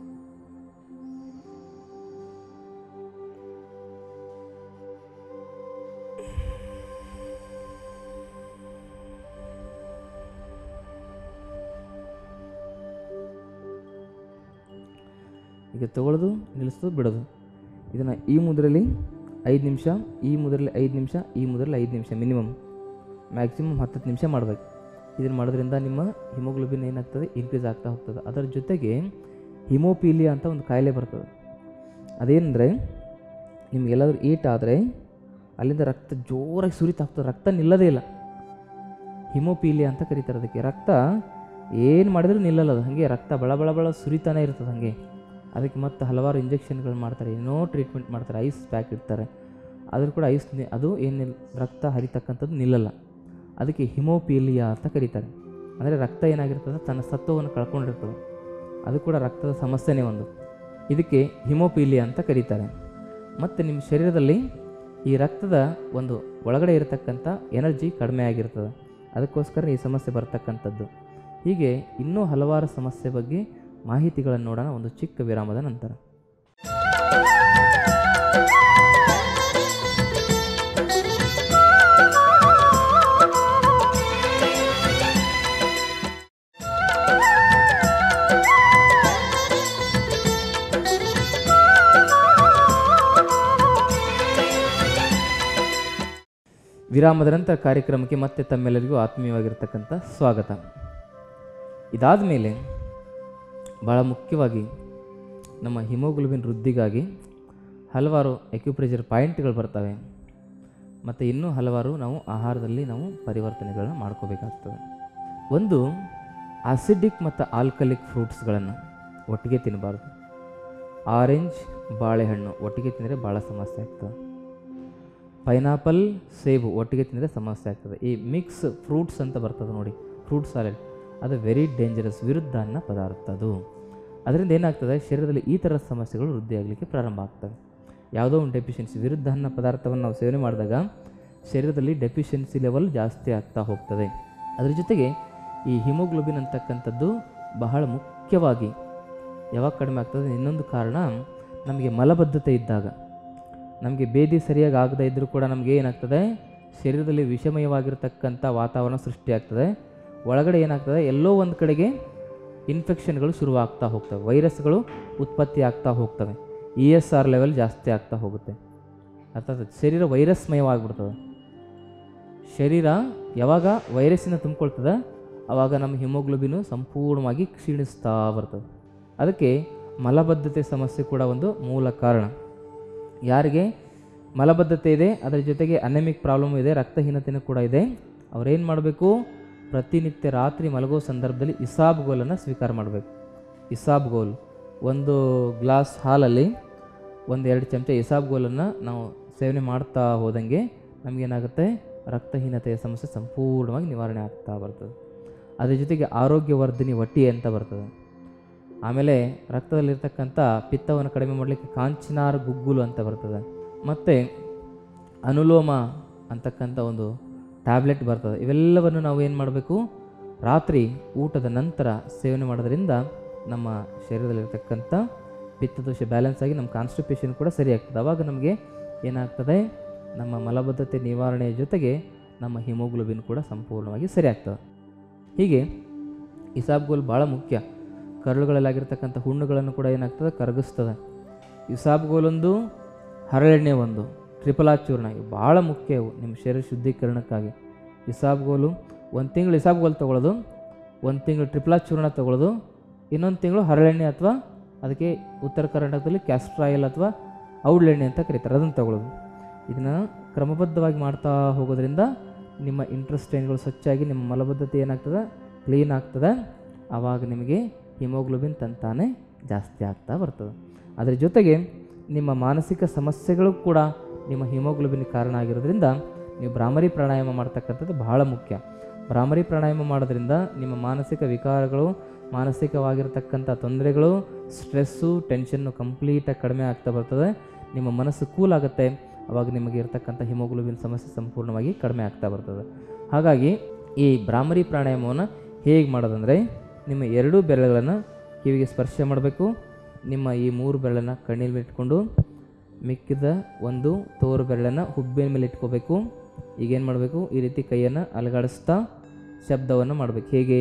ಈಗ ತಗೊಳ್ಳೋದು ನಿಲ್ಲಿಸೋದು ಬಿಡೋದು ಇದನ್ನು ಈ ಮುದ್ರಲ್ಲಿ ಐದು ನಿಮಿಷ ಈ ಮುದ್ರಲ್ಲಿ ಐದು ನಿಮಿಷ ಈ ಮುದ್ರಲ್ಲಿ ಐದು ನಿಮಿಷ ಮಿನಿಮಮ್ ಮ್ಯಾಕ್ಸಿಮಮ್ ಹತ್ತತ್ತು ನಿಮಿಷ ಮಾಡಬೇಕು ಇದನ್ನು ಮಾಡೋದ್ರಿಂದ ನಿಮ್ಮ ಹಿಮೋಗ್ಲೋಬಿನ್ ಏನಾಗ್ತದೆ ಇನ್ಕ್ರೀಸ್ ಆಗ್ತಾ ಹೋಗ್ತದೆ ಅದರ ಜೊತೆಗೆ ಹಿಮೋಪೀಲಿಯಾ ಅಂತ ಒಂದು ಕಾಯಿಲೆ ಬರ್ತದೆ ಅದೇನೆಂದರೆ ನಿಮಗೆಲ್ಲಾದ್ರೂ ಏಟ್ ಆದರೆ ಅಲ್ಲಿಂದ ರಕ್ತ ಜೋರಾಗಿ ಸುರಿತಾಗ್ತದೆ ರಕ್ತ ನಿಲ್ಲದೇ ಇಲ್ಲ ಹಿಮೋಪೀಲಿಯಾ ಅಂತ ಕರೀತಾರೆ ಅದಕ್ಕೆ ರಕ್ತ ಏನು ಮಾಡಿದ್ರೂ ನಿಲ್ಲಲ್ಲ ಅದು ಹಾಗೆ ರಕ್ತ ಬಳ ಬಳ ಬಳ ಸುರಿತಾನೆ ಇರ್ತದೆ ಹಾಗೆ ಅದಕ್ಕೆ ಮತ್ತೆ ಹಲವಾರು ಇಂಜೆಕ್ಷನ್ಗಳು ಮಾಡ್ತಾರೆ ಏನೋ ಟ್ರೀಟ್ಮೆಂಟ್ ಮಾಡ್ತಾರೆ ಐಸ್ ಪ್ಯಾಕ್ ಇಡ್ತಾರೆ ಆದರೂ ಕೂಡ ಐಸ್ ನಿ- ಅದು ಏನಿಲ್ಲ ರಕ್ತ ಹರಿತಕ್ಕಂಥದ್ದು ನಿಲ್ಲಲ್ಲ ಅದಕ್ಕೆ ಹಿಮೋಪೀಲಿಯಾ ಅಂತ ಕರೀತಾರೆ ಅಂದರೆ ರಕ್ತ ಏನಾಗಿರ್ತದೆ ತನ್ನ ಸತ್ವವನ್ನು ಕಳ್ಕೊಂಡಿರ್ತದೆ ಅದು ಕೂಡ ರಕ್ತದ ಸಮಸ್ಯೆನೇ ಒಂದು ಇದಕ್ಕೆ ಹಿಮೋಪೀಲಿಯಾ ಅಂತ ಕರೀತಾರೆ ಮತ್ತು ನಿಮ್ಮ ಶರೀರದಲ್ಲಿ ಈ ರಕ್ತದ ಒಂದು ಒಳಗಡೆ ಇರತಕ್ಕಂಥ ಎನರ್ಜಿ ಕಡಿಮೆ ಆಗಿರ್ತದೆ ಅದಕ್ಕೋಸ್ಕರ ಈ ಸಮಸ್ಯೆ ಬರ್ತಕ್ಕಂಥದ್ದು ಹೀಗೆ ಇನ್ನೂ ಹಲವಾರು ಸಮಸ್ಯೆ ಬಗ್ಗೆ ಮಾಹಿತಿಗಳನ್ನು ನೋಡೋಣ ಒಂದು ಚಿಕ್ಕ ವಿರಾಮದ ನಂತರ ವಿರಾಮದ ನಂತರ ಕಾರ್ಯಕ್ರಮಕ್ಕೆ ಮತ್ತೆ ತಮ್ಮೆಲ್ಲರಿಗೂ ಆತ್ಮೀಯವಾಗಿರ್ತಕ್ಕಂಥ ಸ್ವಾಗತ ಇದಾದ ಮೇಲೆ ಭಾಳ ಮುಖ್ಯವಾಗಿ ನಮ್ಮ ಹಿಮೋಗ್ಲೋಬಿನ್ ವೃದ್ಧಿಗಾಗಿ ಹಲವಾರು ಎಕ್ಯುಪ್ರೆಷರ್ ಪಾಯಿಂಟ್ಗಳು ಬರ್ತವೆ ಮತ್ತು ಇನ್ನೂ ಹಲವಾರು ನಾವು ಆಹಾರದಲ್ಲಿ ನಾವು ಪರಿವರ್ತನೆಗಳನ್ನ ಮಾಡ್ಕೋಬೇಕಾಗ್ತದೆ ಒಂದು ಆಸಿಡಿಕ್ ಮತ್ತು ಆಲ್ಕಲಿಕ್ ಫ್ರೂಟ್ಸ್ಗಳನ್ನು ಒಟ್ಟಿಗೆ ತಿನ್ನಬಾರ್ದು ಆರೆಂಜ್ ಬಾಳೆಹಣ್ಣು ಒಟ್ಟಿಗೆ ತಿಂದರೆ ಭಾಳ ಸಮಸ್ಯೆ ಆಗ್ತದೆ ಪೈನಾಪಲ್ ಸೇಬು ಒಟ್ಟಿಗೆ ತಿಂದರೆ ಸಮಸ್ಯೆ ಆಗ್ತದೆ ಈ ಮಿಕ್ಸ್ ಫ್ರೂಟ್ಸ್ ಅಂತ ಬರ್ತದೆ ನೋಡಿ ಫ್ರೂಟ್ ಸಾಲೆಡ್ ಅದು ವೆರಿ ಡೇಂಜರಸ್ ವಿರುದ್ಧ ಅನ್ನೋ ಪದಾರ್ಥ ಅದು ಅದರಿಂದ ಏನಾಗ್ತದೆ ಶರೀರದಲ್ಲಿ ಈ ಥರದ ಸಮಸ್ಯೆಗಳು ವೃದ್ಧಿಯಾಗಲಿಕ್ಕೆ ಪ್ರಾರಂಭ ಆಗ್ತವೆ ಯಾವುದೋ ಒಂದು ಡೆಫಿಷಿಯನ್ಸಿ ವಿರುದ್ಧ ಅನ್ನೋ ಪದಾರ್ಥವನ್ನು ನಾವು ಸೇವನೆ ಮಾಡಿದಾಗ ಶರೀರದಲ್ಲಿ ಡೆಫಿಷಿಯನ್ಸಿ ಲೆವೆಲ್ ಜಾಸ್ತಿ ಆಗ್ತಾ ಹೋಗ್ತದೆ ಅದ್ರ ಜೊತೆಗೆ ಈ ಹಿಮೋಗ್ಲೋಬಿನ್ ಅಂತಕ್ಕಂಥದ್ದು ಬಹಳ ಮುಖ್ಯವಾಗಿ ಯಾವಾಗ ಕಡಿಮೆ ಆಗ್ತದೆ ಇನ್ನೊಂದು ಕಾರಣ ನಮಗೆ ಮಲಬದ್ಧತೆ ಇದ್ದಾಗ ನಮಗೆ ಬೇದಿ ಸರಿಯಾಗಿ ಆಗದೇ ಇದ್ದರೂ ಕೂಡ ನಮಗೆ ಏನಾಗ್ತದೆ ಶರೀರದಲ್ಲಿ ವಿಷಮಯವಾಗಿರ್ತಕ್ಕಂಥ ವಾತಾವರಣ ಸೃಷ್ಟಿಯಾಗ್ತದೆ ಒಳಗಡೆ ಏನಾಗ್ತದೆ ಎಲ್ಲೋ ಒಂದು ಕಡೆಗೆ ಇನ್ಫೆಕ್ಷನ್ಗಳು ಶುರುವಾಗ್ತಾ ಹೋಗ್ತವೆ ವೈರಸ್ಗಳು ಉತ್ಪತ್ತಿ ಆಗ್ತಾ ಹೋಗ್ತವೆ ಇ ಎಸ್ ಆರ್ ಲೆವೆಲ್ ಜಾಸ್ತಿ ಆಗ್ತಾ ಹೋಗುತ್ತೆ ಅರ್ಥಾತ್ ಶರೀರ ವೈರಸ್ಮಯವಾಗಿಬಿಡ್ತದೆ ಶರೀರ ಯಾವಾಗ ವೈರಸ್ಸಿನ ತುಂಬಿಕೊಳ್ತದೆ ಆವಾಗ ನಮ್ಮ ಹಿಮೋಗ್ಲೋಬಿನು ಸಂಪೂರ್ಣವಾಗಿ ಕ್ಷೀಣಿಸ್ತಾ ಬರ್ತದೆ ಅದಕ್ಕೆ ಮಲಬದ್ಧತೆ ಸಮಸ್ಯೆ ಕೂಡ ಒಂದು ಮೂಲ ಕಾರಣ ಯಾರಿಗೆ ಮಲಬದ್ಧತೆ ಇದೆ ಅದರ ಜೊತೆಗೆ ಅನೆಮಿಕ್ ಪ್ರಾಬ್ಲಮ್ ಇದೆ ರಕ್ತಹೀನತೆಯೂ ಕೂಡ ಇದೆ ಅವ್ರೇನು ಮಾಡಬೇಕು ಪ್ರತಿನಿತ್ಯ ರಾತ್ರಿ ಮಲಗೋ ಸಂದರ್ಭದಲ್ಲಿ ಇಸಾಬ್ ಗೋಲನ್ನು ಸ್ವೀಕಾರ ಮಾಡಬೇಕು ಇಸಾಬ್ ಗೋಲ್ ಒಂದು ಗ್ಲಾಸ್ ಹಾಲಲ್ಲಿ ಒಂದು ಎರಡು ಚಮಚ ಇಸಾಬ್ ಗೋಲನ್ನು ನಾವು ಸೇವನೆ ಮಾಡ್ತಾ ಹೋದಂಗೆ ನಮಗೇನಾಗುತ್ತೆ ರಕ್ತಹೀನತೆಯ ಸಮಸ್ಯೆ ಸಂಪೂರ್ಣವಾಗಿ ನಿವಾರಣೆ ಆಗ್ತಾ ಬರ್ತದೆ ಅದ್ರ ಜೊತೆಗೆ ಆರೋಗ್ಯವರ್ಧಿನಿ ವಟ್ಟಿ ಅಂತ ಬರ್ತದೆ ಆಮೇಲೆ ರಕ್ತದಲ್ಲಿರ್ತಕ್ಕಂಥ ಪಿತ್ತವನ್ನು ಕಡಿಮೆ ಮಾಡಲಿಕ್ಕೆ ಕಾಂಚಿನಾರ್ ಗುಗ್ಗುಲು ಅಂತ ಬರ್ತದೆ ಮತ್ತು ಅನುಲೋಮ ಅಂತಕ್ಕಂಥ ಒಂದು ಟ್ಯಾಬ್ಲೆಟ್ ಬರ್ತದೆ ಇವೆಲ್ಲವನ್ನು ನಾವು ಏನು ಮಾಡಬೇಕು ರಾತ್ರಿ ಊಟದ ನಂತರ ಸೇವನೆ ಮಾಡೋದ್ರಿಂದ ನಮ್ಮ ಶರೀರದಲ್ಲಿರ್ತಕ್ಕಂಥ ಪಿತ್ತದೋಷ ಬ್ಯಾಲೆನ್ಸ್ ಆಗಿ ನಮ್ಮ ಕಾನ್ಸ್ಟಿಪೇಷನ್ ಕೂಡ ಸರಿ ಆಗ್ತದೆ ಆವಾಗ ನಮಗೆ ಏನಾಗ್ತದೆ ನಮ್ಮ ಮಲಬದ್ಧತೆ ನಿವಾರಣೆಯ ಜೊತೆಗೆ ನಮ್ಮ ಹಿಮೋಗ್ಲೋಬಿನ್ ಕೂಡ ಸಂಪೂರ್ಣವಾಗಿ ಸರಿ ಆಗ್ತದೆ ಹೀಗೆ ಇಸಾಬ್ಗೋಲ್ ಭಾಳ ಮುಖ್ಯ ಕರುಳುಗಳಲ್ಲಾಗಿರ್ತಕ್ಕಂಥ ಹುಣ್ಣುಗಳನ್ನು ಕೂಡ ಏನಾಗ್ತದೆ ಕರಗಿಸ್ತದೆ ಇಸಾಬ್ಗೋಲೊಂದು ಹರಳೆಣ್ಣೆ ಒಂದು ತ್ರಿಫಲಾಚೂರ್ಣ ಇವು ಭಾಳ ಮುಖ್ಯ ಇವು ನಿಮ್ಮ ಶರೀರ ಶುದ್ಧೀಕರಣಕ್ಕಾಗಿ ಇಸಾಬ್ಗೋಲು ಒಂದು ತಿಂಗಳು ಇಸಾಬ್ಗೋಲ್ ತೊಗೊಳ್ಳೋದು ಒಂದು ತಿಂಗಳು ಟ್ರಿಫಲಾಚೂರ್ಣ ತೊಗೊಳ್ಳೋದು ಇನ್ನೊಂದು ತಿಂಗಳು ಹರಳೆಣ್ಣೆ ಅಥವಾ ಅದಕ್ಕೆ ಉತ್ತರ ಕರ್ನಾಟಕದಲ್ಲಿ ಕ್ಯಾಸ್ಟ್ರಾಯಿಲ್ ಅಥವಾ ಔಡ್ಲೆಣ್ಣೆ ಅಂತ ಕರೀತಾರೆ ಅದನ್ನು ತಗೊಳ್ಳೋದು ಇದನ್ನು ಕ್ರಮಬದ್ಧವಾಗಿ ಮಾಡ್ತಾ ಹೋಗೋದ್ರಿಂದ ನಿಮ್ಮ ಇಂಟ್ರೆಸ್ಟೈನ್ಗಳು ಸ್ವಚ್ಛಾಗಿ ನಿಮ್ಮ ಮಲಬದ್ಧತೆ ಏನಾಗ್ತದೆ ಕ್ಲೀನ್ ಆಗ್ತದೆ ಆವಾಗ ನಿಮಗೆ ಹಿಮೋಗ್ಲೋಬಿನ್ ತಂತಾನೆ ಜಾಸ್ತಿ ಆಗ್ತಾ ಬರ್ತದೆ ಅದರ ಜೊತೆಗೆ ನಿಮ್ಮ ಮಾನಸಿಕ ಸಮಸ್ಯೆಗಳು ಕೂಡ ನಿಮ್ಮ ಹಿಮೋಗ್ಲೋಬಿನ್ ಕಾರಣ ಆಗಿರೋದ್ರಿಂದ ನೀವು ಭ್ರಾಮರಿ ಪ್ರಾಣಾಯಾಮ ಮಾಡ್ತಕ್ಕಂಥದ್ದು ಬಹಳ ಮುಖ್ಯ ಭ್ರಾಮರಿ ಪ್ರಾಣಾಯಾಮ ಮಾಡೋದ್ರಿಂದ ನಿಮ್ಮ ಮಾನಸಿಕ ವಿಕಾರಗಳು ಮಾನಸಿಕವಾಗಿರ್ತಕ್ಕಂಥ ತೊಂದರೆಗಳು ಸ್ಟ್ರೆಸ್ಸು ಟೆನ್ಷನ್ನು ಕಂಪ್ಲೀಟಾಗಿ ಕಡಿಮೆ ಆಗ್ತಾ ಬರ್ತದೆ ನಿಮ್ಮ ಮನಸ್ಸು ಕೂಲ್ ಆಗುತ್ತೆ ಅವಾಗ ನಿಮಗೆ ಇರ್ತಕ್ಕಂಥ ಹಿಮೋಗ್ಲೋಬಿನ್ ಸಮಸ್ಯೆ ಸಂಪೂರ್ಣವಾಗಿ ಕಡಿಮೆ ಆಗ್ತಾ ಬರ್ತದೆ ಹಾಗಾಗಿ ಈ ಭ್ರಾಮರಿ ಪ್ರಾಣಾಯಾಮವನ್ನು ಹೇಗೆ ಮಾಡೋದಂದರೆ ನಿಮ್ಮ ಎರಡೂ ಬೆರಳುಗಳನ್ನು ಕಿವಿಗೆ ಸ್ಪರ್ಶ ಮಾಡಬೇಕು ನಿಮ್ಮ ಈ ಮೂರು ಬೆರಳನ್ನು ಕಣ್ಣಿನ ಮೇಲೆ ಇಟ್ಕೊಂಡು ಮಿಕ್ಕಿದ ಒಂದು ತೋರು ಬೆರಳನ್ನು ಹುಬ್ಬಿನ ಮೇಲೆ ಇಟ್ಕೋಬೇಕು ಈಗೇನು ಮಾಡಬೇಕು ಈ ರೀತಿ ಕೈಯನ್ನು ಅಲಗಾಡಿಸ್ತಾ ಶಬ್ದವನ್ನು ಮಾಡಬೇಕು ಹೇಗೆ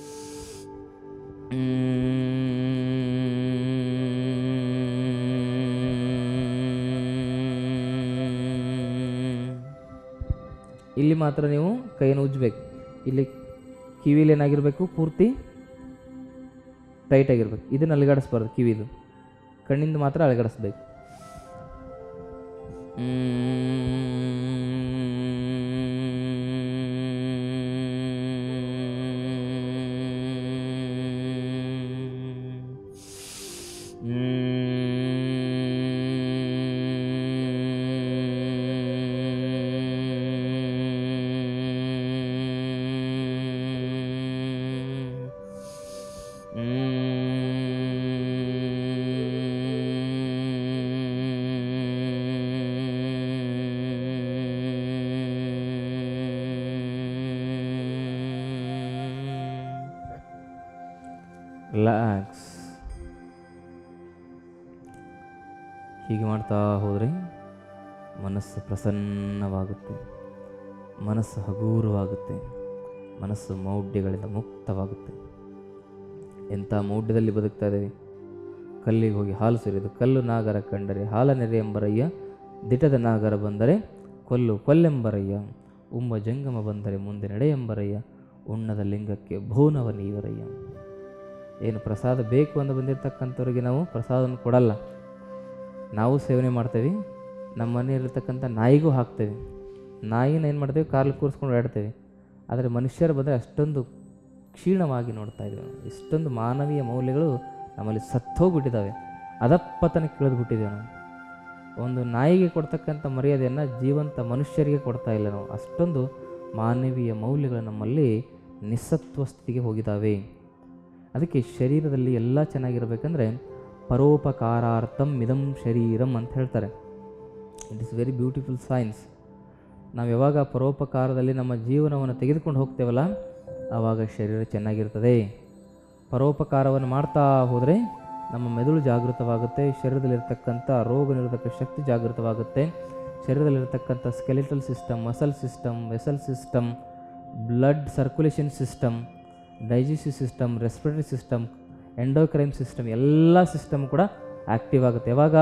ಇಲ್ಲಿ ಮಾತ್ರ ನೀವು ಕೈಯನ್ನು ಉಜ್ಜಬೇಕು ಇಲ್ಲಿ ಕಿವಿಲಿ ಏನಾಗಿರಬೇಕು ಪೂರ್ತಿ ಟೈಟ್ ಆಗಿರ್ಬೇಕು ಇದನ್ನು ಅಲಗಾಡಿಸ್ಬಾರ್ದು ಕಿವಿದು ಕಣ್ಣಿಂದ ಮಾತ್ರ ಅಲಗಾಡಿಸ್ಬೇಕು ರಿಲ್ಯಾಕ್ಸ್ ಹೀಗೆ ಮಾಡ್ತಾ ಹೋದರೆ ಮನಸ್ಸು ಪ್ರಸನ್ನವಾಗುತ್ತೆ ಮನಸ್ಸು ಹಗೂರವಾಗುತ್ತೆ ಮನಸ್ಸು ಮೌಢ್ಯಗಳಿಂದ ಮುಕ್ತವಾಗುತ್ತೆ ಎಂಥ ಮೌಢ್ಯದಲ್ಲಿ ಬದುಕ್ತಾ ಇದ್ದೇವೆ ಕಲ್ಲಿಗೆ ಹೋಗಿ ಹಾಲು ಸುರಿದು ಕಲ್ಲು ನಾಗರ ಕಂಡರೆ ಹಾಲ ನೆರೆ ಎಂಬರಯ್ಯ ದಿಟದ ನಾಗರ ಬಂದರೆ ಕೊಲ್ಲು ಕೊಲ್ಲೆಂಬರಯ್ಯ ಉಂಬ ಜಂಗಮ ಬಂದರೆ ಮುಂದೆ ನಡೆ ಎಂಬರಯ್ಯ ಉಣ್ಣದ ಲಿಂಗಕ್ಕೆ ಭೂನವ ನೀವರಯ್ಯ ಏನು ಪ್ರಸಾದ ಬೇಕು ಅಂತ ಬಂದಿರತಕ್ಕಂಥವ್ರಿಗೆ ನಾವು ಪ್ರಸಾದವನ್ನು ಕೊಡಲ್ಲ ನಾವು ಸೇವನೆ ಮಾಡ್ತೇವೆ ನಮ್ಮ ಮನೆಯಲ್ಲಿರ್ತಕ್ಕಂಥ ನಾಯಿಗೂ ಹಾಕ್ತೇವೆ ನಾಯಿನ ಏನು ಮಾಡ್ತೇವೆ ಕಾರ್ಲಿ ಕೂರಿಸ್ಕೊಂಡು ಓಡಾಡ್ತೇವೆ ಆದರೆ ಮನುಷ್ಯರು ಬಂದರೆ ಅಷ್ಟೊಂದು ಕ್ಷೀಣವಾಗಿ ನೋಡ್ತಾ ಇದ್ದೇವೆ ಇಷ್ಟೊಂದು ಮಾನವೀಯ ಮೌಲ್ಯಗಳು ನಮ್ಮಲ್ಲಿ ಸತ್ತೋಗ್ಬಿಟ್ಟಿದ್ದಾವೆ ಅದಪ್ಪತನಕ್ಕೆ ಇಳಿದ್ಬಿಟ್ಟಿದ್ದೇವೆ ನಾವು ಒಂದು ನಾಯಿಗೆ ಕೊಡ್ತಕ್ಕಂಥ ಮರ್ಯಾದೆಯನ್ನು ಜೀವಂತ ಮನುಷ್ಯರಿಗೆ ಕೊಡ್ತಾ ಇಲ್ಲ ನಾವು ಅಷ್ಟೊಂದು ಮಾನವೀಯ ಮೌಲ್ಯಗಳು ನಮ್ಮಲ್ಲಿ ನಿಸ್ಸತ್ವ ಸ್ಥಿತಿಗೆ ಹೋಗಿದ್ದಾವೆ ಅದಕ್ಕೆ ಶರೀರದಲ್ಲಿ ಎಲ್ಲ ಚೆನ್ನಾಗಿರಬೇಕಂದ್ರೆ ಪರೋಪಕಾರಾರ್ಥಂ ಮಿದಂ ಶರೀರಂ ಅಂತ ಹೇಳ್ತಾರೆ it is very beautiful science ನಾವು ಯಾವಾಗ ಪರೋಪಕಾರದಲ್ಲಿ ನಮ್ಮ ಜೀವನವನ್ನು ತೆಗೆದುಕೊಂಡು ಹೋಗ್ತೇವಲ್ಲ ಆವಾಗ ಶರೀರ ಚೆನ್ನಾಗಿರ್ತದೆ ಪರೋಪಕಾರವನ್ನು ಮಾಡ್ತಾ ಹೋದರೆ ನಮ್ಮ ಮೆದುಳು ಜಾಗೃತವಾಗುತ್ತೆ ಶರೀರದಲ್ಲಿರ್ತಕ್ಕಂಥ ರೋಗ ನಿರೋಧಕ ಶಕ್ತಿ ಜಾಗೃತವಾಗುತ್ತೆ ಶರೀರದಲ್ಲಿರ್ತಕ್ಕಂಥ skeletal system muscle system vessel system blood circulation system digestive system respiratory system endocrine system ಎಲ್ಲ ಸಿಸ್ಟಮ್ ಕೂಡ ಆ್ಯಕ್ಟಿವ್ ಆಗುತ್ತೆ ಯಾವಾಗ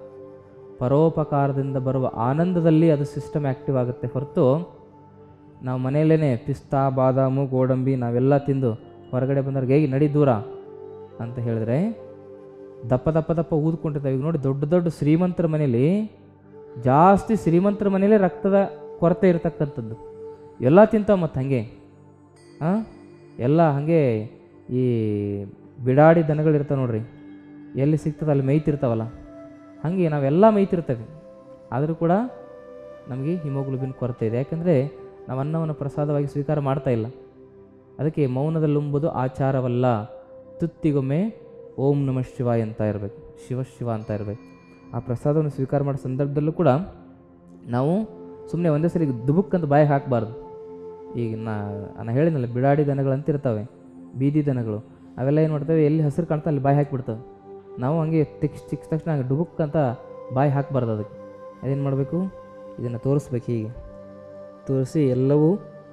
ಪರೋಪಕಾರದಿಂದ ಬರುವ ಆನಂದದಲ್ಲಿ ಅದು ಸಿಸ್ಟಮ್ ಆ್ಯಕ್ಟಿವ್ ಆಗುತ್ತೆ ಹೊರತು ನಾವು ಮನೆಯಲ್ಲೇ ಪಿಸ್ತಾ ಬಾದಾಮು ಗೋಡಂಬಿ ನಾವೆಲ್ಲ ತಿಂದು ಹೊರಗಡೆ ಬಂದವ್ರಿಗೆ ಹೇಗೆ ನಡಿ ದೂರ ಅಂತ ಹೇಳಿದ್ರೆ ದಪ್ಪ ದಪ್ಪ ದಪ್ಪ ಊದ್ಕೊಂಡಿರ್ತಾವೆ ಈಗ ನೋಡಿ ದೊಡ್ಡ ದೊಡ್ಡ ಶ್ರೀಮಂತರ ಮನೇಲಿ ಜಾಸ್ತಿ ಶ್ರೀಮಂತರ ಮನೇಲಿ ರಕ್ತದ ಕೊರತೆ ಇರತಕ್ಕಂಥದ್ದು ಎಲ್ಲ ತಿಂತಾವ ಮತ್ತು ಹಾಗೆ ಹಾಂ ಎಲ್ಲ ಹಾಗೆ ಈ ಬಿಡಾಡಿ ದನಗಳಿರ್ತಾವೆ ನೋಡ್ರಿ ಎಲ್ಲಿ ಸಿಗ್ತದೆ ಅಲ್ಲಿ ಮೇಯ್ತಿರ್ತಾವಲ್ಲ ಹಾಗೆ ನಾವೆಲ್ಲ ಮೇಯ್ತಿರ್ತೇವೆ ಆದರೂ ಕೂಡ ನಮಗೆ ಹಿಮೋಗ್ಲೋಬಿನ್ ಕೊರತೆ ಇದೆ ಯಾಕಂದರೆ ನಾವು ಅನ್ನವನ್ನು ಪ್ರಸಾದವಾಗಿ ಸ್ವೀಕಾರ ಮಾಡ್ತಾ ಇಲ್ಲ ಅದಕ್ಕೆ ಮೌನದಲ್ಲುಂಬುದು ಆಚಾರವಲ್ಲ ತುತ್ತಿಗೊಮ್ಮೆ ಓಂ ನಮಃ ಶಿವಾಯ ಅಂತ ಇರಬೇಕು ಶಿವ ಶಿವ ಅಂತ ಇರಬೇಕು ಆ ಪ್ರಸಾದವನ್ನು ಸ್ವೀಕಾರ ಮಾಡೋ ಸಂದರ್ಭದಲ್ಲೂ ಕೂಡ ನಾವು ಸುಮ್ಮನೆ ಒಂದೇ ಸರಿ ದುಬುಕ್ ಅಂತ ಬಾಯಿ ಹಾಕಬಾರ್ದು ಈಗ ನಾ ನಾನು ಹೇಳಿದ್ನಲ್ಲ ಬಿಡಾಡಿ ದನಗಳು ಅಂತ ಇರ್ತವೆ ಬೀದಿ ದನಗಳು ಅವೆಲ್ಲ ಏನು ಮಾಡ್ತವೆ ಎಲ್ಲಿ ಹಸಿರು ಕಾಣ್ತಾ ಅಲ್ಲಿ ಬಾಯಿ ಹಾಕಿಬಿಡ್ತವೆ ನಾವು ಹಂಗೆ ತಿಕ್ಸ್ ತಿಕ್ಸ್ ತಕ್ಷಣ ಹಂಗೆ ಡುಬುಕ್ ಅಂತ ಬಾಯಿ ಹಾಕಬಾರ್ದು ಅದಕ್ಕೆ ಅದೇನು ಮಾಡಬೇಕು ಇದನ್ನು ತೋರಿಸ್ಬೇಕು ಹೀಗೆ ತೋರಿಸಿ ಎಲ್ಲವೂ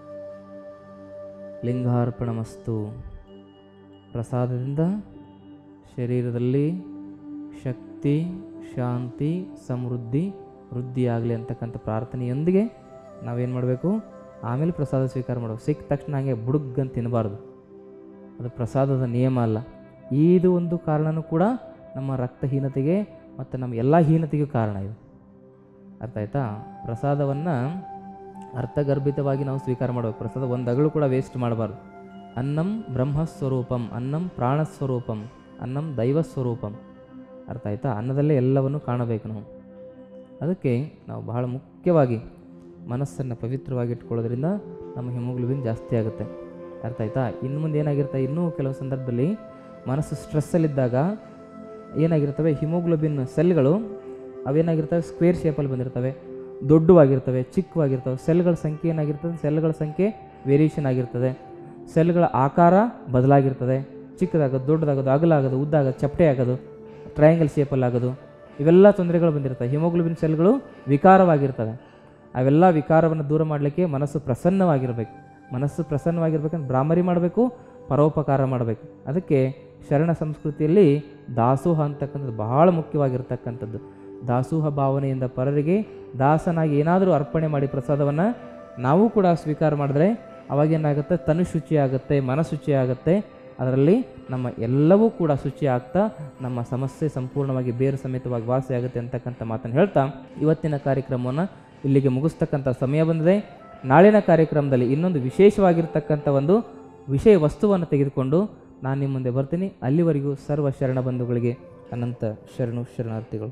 ಲಿಂಗಾರ್ಪಣಮಸ್ತು ಪ್ರಸಾದದಿಂದ ಶರೀರದಲ್ಲಿ ಶಕ್ತಿ ಶಾಂತಿ ಸಮೃದ್ಧಿ ವೃದ್ಧಿಯಾಗಲಿ ಅಂತಕ್ಕಂಥ ಪ್ರಾರ್ಥನೆಯೊಂದಿಗೆ ನಾವೇನು ಮಾಡಬೇಕು ಆಮೇಲೆ ಪ್ರಸಾದ ಸ್ವೀಕಾರ ಮಾಡಬೇಕು ಸಿಕ್ಕ ತಕ್ಷಣ ಹಾಗೆ ಬುಡುಗ್ ಅಂತ ತಿನ್ನಬಾರ್ದು ಅದು ಪ್ರಸಾದದ ನಿಯಮ ಅಲ್ಲ ಇದು ಒಂದು ಕಾರಣನೂ ಕೂಡ ನಮ್ಮ ರಕ್ತಹೀನತೆಗೆ ಮತ್ತು ನಮ್ಮ ಎಲ್ಲ ಹೀನತೆಗೂ ಕಾರಣ ಇದು ಅರ್ಥ ಆಯ್ತಾ ಪ್ರಸಾದವನ್ನು ಅರ್ಥಗರ್ಭಿತವಾಗಿ ನಾವು ಸ್ವೀಕಾರ ಮಾಡಬೇಕು ಪ್ರಸಾದ ಒಂದು ಅಗಳು ಕೂಡ ವೇಸ್ಟ್ ಮಾಡಬಾರ್ದು ಅನ್ನಂ ಬ್ರಹ್ಮಸ್ವರೂಪಂ ಅನ್ನಂ ಪ್ರಾಣಸ್ವರೂಪಂ ಅನ್ನಂ ದೈವಸ್ವರೂಪಂ ಅರ್ಥ ಆಯ್ತಾ ಅನ್ನದಲ್ಲೇ ಎಲ್ಲವನ್ನು ಕಾಣಬೇಕು ನಾವು ಅದಕ್ಕೆ ನಾವು ಬಹಳ ಮುಖ್ಯವಾಗಿ ಮನಸ್ಸನ್ನು ಪವಿತ್ರವಾಗಿ ಇಟ್ಕೊಳ್ಳೋದ್ರಿಂದ ನಮ್ಮ ಹಿಮೋಗ್ಲೋಬಿನ್ ಜಾಸ್ತಿ ಆಗುತ್ತೆ ಅರ್ಥ ಆಯ್ತಾ ಇನ್ನು ಮುಂದೆ ಏನಾಗಿರುತ್ತೆ ಇನ್ನೂ ಕೆಲವು ಸಂದರ್ಭದಲ್ಲಿ ಮನಸ್ಸು ಸ್ಟ್ರೆಸ್ಸಲ್ಲಿದ್ದಾಗ ಏನಾಗಿರ್ತವೆ ಹಿಮೋಗ್ಲೋಬಿನ್ ಸೆಲ್ಗಳು ಅವೇನಾಗಿರ್ತವೆ ಸ್ಕ್ವೇರ್ ಶೇಪಲ್ಲಿ ಬಂದಿರ್ತವೆ ದೊಡ್ಡವಾಗಿರ್ತವೆ ಚಿಕ್ಕವಾಗಿರ್ತವೆ ಸೆಲ್ಗಳ ಸಂಖ್ಯೆ ಏನಾಗಿರ್ತದೆ ಸೆಲ್ಗಳ ಸಂಖ್ಯೆ ವೇರಿಯೇಷನ್ ಆಗಿರ್ತದೆ ಸೆಲ್ಗಳ ಆಕಾರ ಬದಲಾಗಿರ್ತದೆ ಚಿಕ್ಕದಾಗೋದು ದೊಡ್ಡದಾಗೋದು ಅಗಲಾಗೋದು ಉದ್ದಾಗೋದು ಚಪ್ಪಟೆ ಆಗೋದು ಟ್ರಯಾಂಗಲ್ ಶೇಪಲ್ಲಿ ಆಗೋದು ಇವೆಲ್ಲ ತೊಂದರೆಗಳು ಬಂದಿರ್ತವೆ ಹಿಮೋಗ್ಲೋಬಿನ್ ಸೆಲ್ಗಳು ವಿಕಾರವಾಗಿರ್ತವೆ ಅವೆಲ್ಲ ವಿಕಾರವನ್ನು ದೂರ ಮಾಡಲಿಕ್ಕೆ ಮನಸ್ಸು ಪ್ರಸನ್ನವಾಗಿರಬೇಕು ಮನಸ್ಸು ಪ್ರಸನ್ನವಾಗಿರ್ಬೇಕಂದ್ರೆ ಬ್ರಾಹ್ಮರಿ ಮಾಡಬೇಕು ಪರೋಪಕಾರ ಮಾಡಬೇಕು ಅದಕ್ಕೆ ಶರಣ ಸಂಸ್ಕೃತಿಯಲ್ಲಿ ದಾಸೋಹ ಅಂತಕ್ಕಂಥದ್ದು ಬಹಳ ಮುಖ್ಯವಾಗಿರ್ತಕ್ಕಂಥದ್ದು ದಾಸೋಹ ಭಾವನೆಯಿಂದ ಪರರಿಗೆ ದಾಸನಾಗಿ ಏನಾದರೂ ಅರ್ಪಣೆ ಮಾಡಿ ಪ್ರಸಾದವನ್ನು ನಾವು ಕೂಡ ಸ್ವೀಕಾರ ಮಾಡಿದ್ರೆ ಅವಾಗೇನಾಗುತ್ತೆ ತನು ಶುಚಿ ಆಗುತ್ತೆ ಮನ ಶುಚಿ ಆಗುತ್ತೆ ಅದರಲ್ಲಿ ನಮ್ಮ ಎಲ್ಲವೂ ಕೂಡ ಶುಚಿ ಆಗ್ತಾ ನಮ್ಮ ಸಮಸ್ಯೆ ಸಂಪೂರ್ಣವಾಗಿ ಬೇರು ಸಮೇತವಾಗಿ ವಾಸಿ ಆಗುತ್ತೆ ಅಂತಕ್ಕಂಥ ಮಾತನ್ನು ಹೇಳ್ತಾ ಇವತ್ತಿನ ಕಾರ್ಯಕ್ರಮವನ್ನು ಇಲ್ಲಿಗೆ ಮುಗಿಸ್ತಕ್ಕಂಥ ಸಮಯ ಬಂದಿದೆ ನಾಳಿನ ಕಾರ್ಯಕ್ರಮದಲ್ಲಿ ಇನ್ನೊಂದು ವಿಶೇಷವಾಗಿರ್ತಕ್ಕಂಥ ಒಂದು ವಿಷಯ ವಸ್ತುವನ್ನು ತೆಗೆದುಕೊಂಡು ನಾನು ನಿಮ್ಮ ಮುಂದೆ ಬರ್ತೀನಿ ಅಲ್ಲಿವರೆಗೂ ಸರ್ವ ಶರಣ ಬಂಧುಗಳಿಗೆ ಅನಂತ ಶರಣು ಶರಣಾರ್ಥಿಗಳು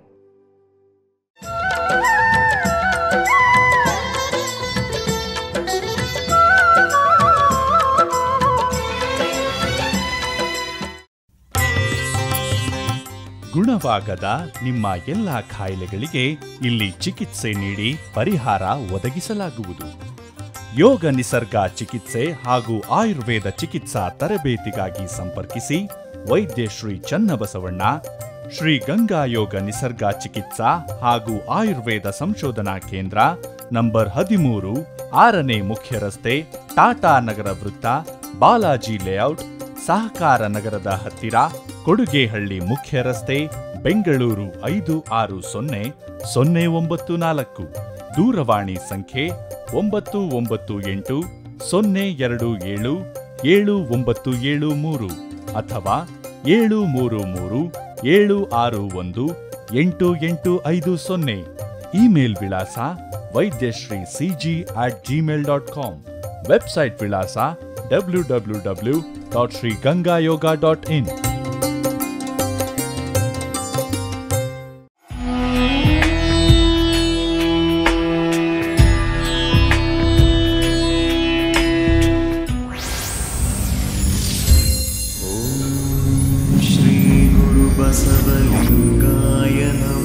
ಗುಣವಾಗದ ನಿಮ್ಮ ಎಲ್ಲ ಕಾಯಿಲೆಗಳಿಗೆ ಇಲ್ಲಿ ಚಿಕಿತ್ಸೆ ನೀಡಿ ಪರಿಹಾರ ಒದಗಿಸಲಾಗುವುದು ಯೋಗ ನಿಸರ್ಗ ಚಿಕಿತ್ಸೆ ಹಾಗೂ ಆಯುರ್ವೇದ ಚಿಕಿತ್ಸಾ ತರಬೇತಿಗಾಗಿ ಸಂಪರ್ಕಿಸಿ ವೈದ್ಯ ಶ್ರೀ ಚನ್ನಬಸವಣ್ಣ ಶ್ರೀ ಗಂಗಾ ಯೋಗ ನಿಸರ್ಗ ಚಿಕಿತ್ಸಾ ಹಾಗೂ ಆಯುರ್ವೇದ ಸಂಶೋಧನಾ ಕೇಂದ್ರ ನಂಬರ್ ಹದಿಮೂರು ಆರನೇ ಮುಖ್ಯ ರಸ್ತೆ ಟಾಟಾ ನಗರ ವೃತ್ತ ಬಾಲಾಜಿ ಲೇಔಟ್ ಸಹಕಾರ ನಗರದ ಹತ್ತಿರ ಕೊಡುಗೆಹಳ್ಳಿ ಮುಖ್ಯ ರಸ್ತೆ ಬೆಂಗಳೂರು ಐದು ಆರು ಸೊನ್ನೆ ಸೊನ್ನೆ ಒಂಬತ್ತು ನಾಲ್ಕು ದೂರವಾಣಿ ಸಂಖ್ಯೆ ಒಂಬತ್ತು ಒಂಬತ್ತು ಎಂಟು ಸೊನ್ನೆ ಎರಡು ಏಳು ಏಳು ಒಂಬತ್ತು ಏಳು ಮೂರು ಅಥವಾ ಏಳು ಮೂರು ಮೂರು ಏಳು ಆರು ಒಂದು ಎಂಟು ಎಂಟು ಐದು ಸೊನ್ನೆ ಇಮೇಲ್ ವಿಳಾಸ Vaidyashree CG at Gmail dot com website ವಿಳಾಸ W W W dot Shri Ganga Yoga dot in श्रीगुरुबसवलिङ्गाय नमः